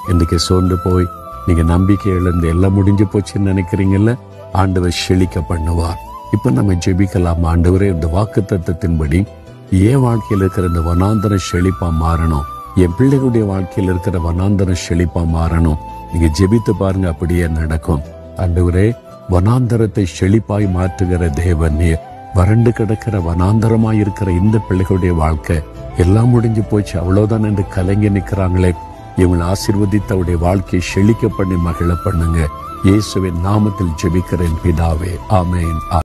இன்னைக்கு சோர்ந்து போய் நீங்க நம்பிக்கை இழந்து எல்லாம் முடிஞ்சு போச்சுன்னு நினைக்கிறீங்கல்ல ஆண்டவர் செழிக்க பண்ணுவார் இப்ப நம்ம ஜெபிக்கலாம் ஆண்டவரே இந்த வாக்கு தத்துவத்தின்படி என் வாழ்க்கையில் இருக்கிற இந்த வனாந்தரம் செழிப்பா மாறணும் என் பிள்ளைகளுடைய வாழ்க்கையில் இருக்கிற வனாந்தரம் செழிப்பா மாறணும் நீங்க ஜெபித்து பாருங்க அப்படியே நடக்கும் ஆண்டவரே வனாந்தரத்தை செழிப்பாய் மாற்றுகிற தேவன் நீர் வறண்டு கிடக்கிற வனாந்தரமாய் இருக்கிற இந்த பிள்ளைகளுடைய வாழ்க்கை எல்லாம் முடிஞ்சு போச்சு அவ்வளவுதான் என்று கலங்கி நிற்கிறாங்களே இவங்களை ஆசீர்வதித்து அவருடைய வாழ்க்கையை செழிக்க பண்ணி மகிழ பண்ணுங்க இயேசுவின் நாமத்தில் ஜெபிக்கிறேன் பிதாவே ஆமென்